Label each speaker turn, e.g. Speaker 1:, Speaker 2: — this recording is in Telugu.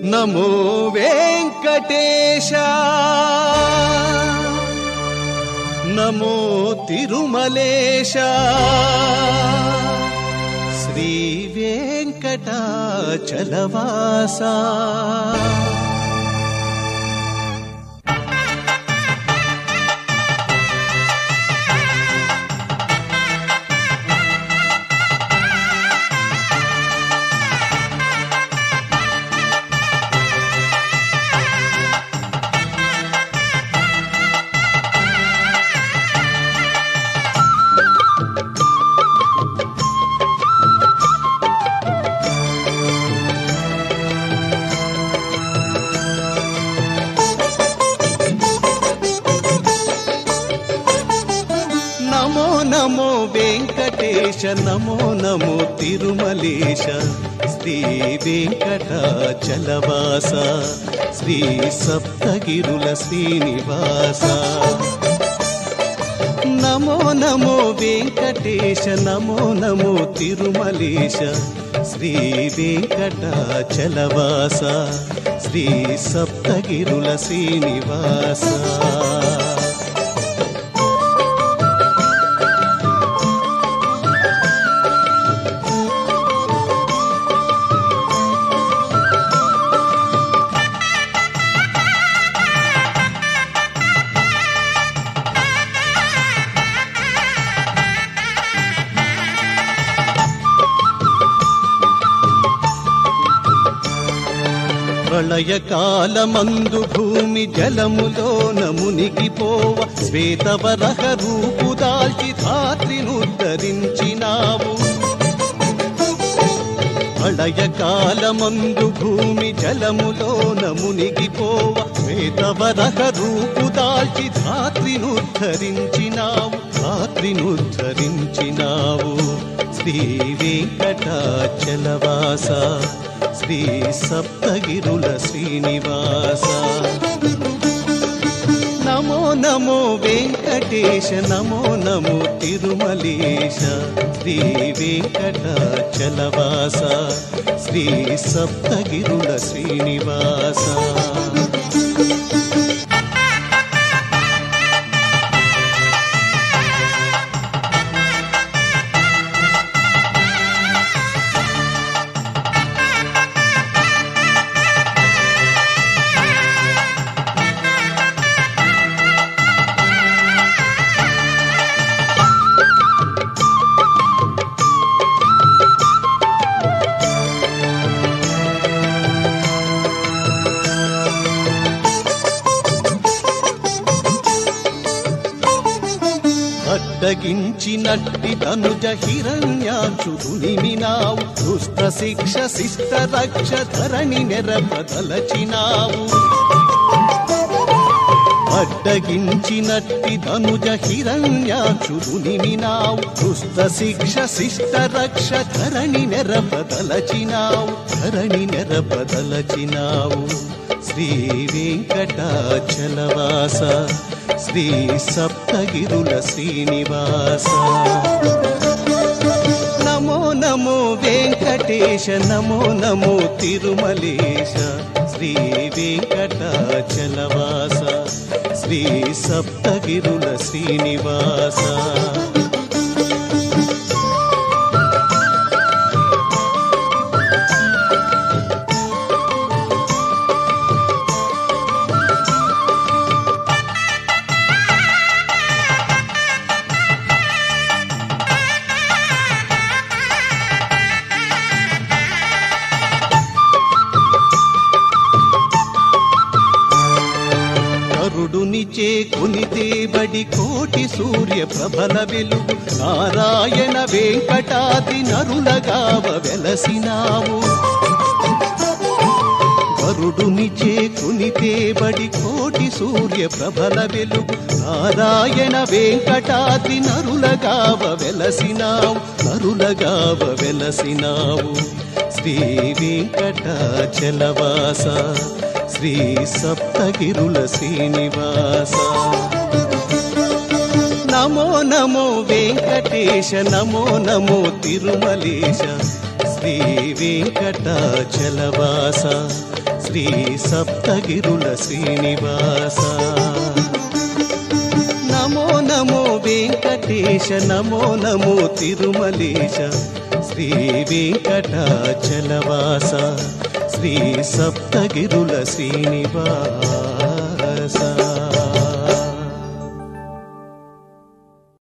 Speaker 1: నమో వెంకటేశ నమో తిరుమలేశ శ్రీ వెంకటాచలవాస నమో నమో వెంకటేశ నమో నమో తిరుమలేశ శ్రీ వెంకటాచలవాస శ్రీ సప్తగిరుల శ్రీనివాస నమో నమో వెంకటేశ నమో నమో తిరుమలేశ శ్రీ వెంకటాచలవాస శ్రీ సప్తగిరుల శ్రీనివాస ప్రళయకాలమందు భూమి జలములోన మునిగిపోవ శ్వేతవరహ రూపు దాల్చి ధాత్రినుద్ధరించినావు ప్రళయకాలమందు భూమి జలములోన మునిగిపోవ శ్వేతవరహ రూపు దాల్చి ధాత్రినుద్ధరించినావు ధాత్రినుద్ధరించినావు శ్రీ వెంకటాచలవాస శ్రీ సప్తగిరుల శ్రీనివాస నమో నమో వెంకటేశ నమో నమో తిరుమలేశ శ్రీ వెంకటాచలవాస శ్రీ సప్తగిరుల శ్రీనివాస అడ్డగించినట్టి తనుజ హిరణ్యాచునిమినావు దుష్ట శిక్ష శిష్ట రక్ష ధరణి నెరపదలచినావు అడ్డగించినట్టి తనుజ హిరణ్యాచునిమినావు దుష్ట శిక్ష శిష్ట రక్ష ధరణి నెరపదలచినావు ధరణి నెరపదలచినావు శ్రీ వెంకటాచలవాస శ్రీ సప్తగిరుల శ్రీనివాస నమో నమో వెంకటేశ నమో నమో తిరుమలేశ శ్రీ వెంకటాచలవాస శ్రీ సప్తగిరుల శ్రీనివాస కరుడునిచే కొనిదేబడి కోటి సూర్య ప్రభల వెలుగు నారాయణ వెంకటాది నరులగావ వెలసినావు వరుడునిచే కొనితేబడి కోటి సూర్య ప్రభల వెలుగు నారాయణ వెంకటాది నరులగావ వెలసినావు నరులగావ వెలసినావు శ్రీ వెంకటాచలవాస శ్రీ సప్తగిరుల శ్రీనివాస నమో నమో వెంకటేశ నమో నమో తిరుమలేశ శ్రీ వెంకటాచలవాస శ్రీ సప్తగిరుల శ్రీనివాస నమో నమో వెంకటేశ నమో నమో తిరుమలేశ శ్రీ వెంకటాచలవాస శ్రీ సప్తగిరుల శ్రీనివాస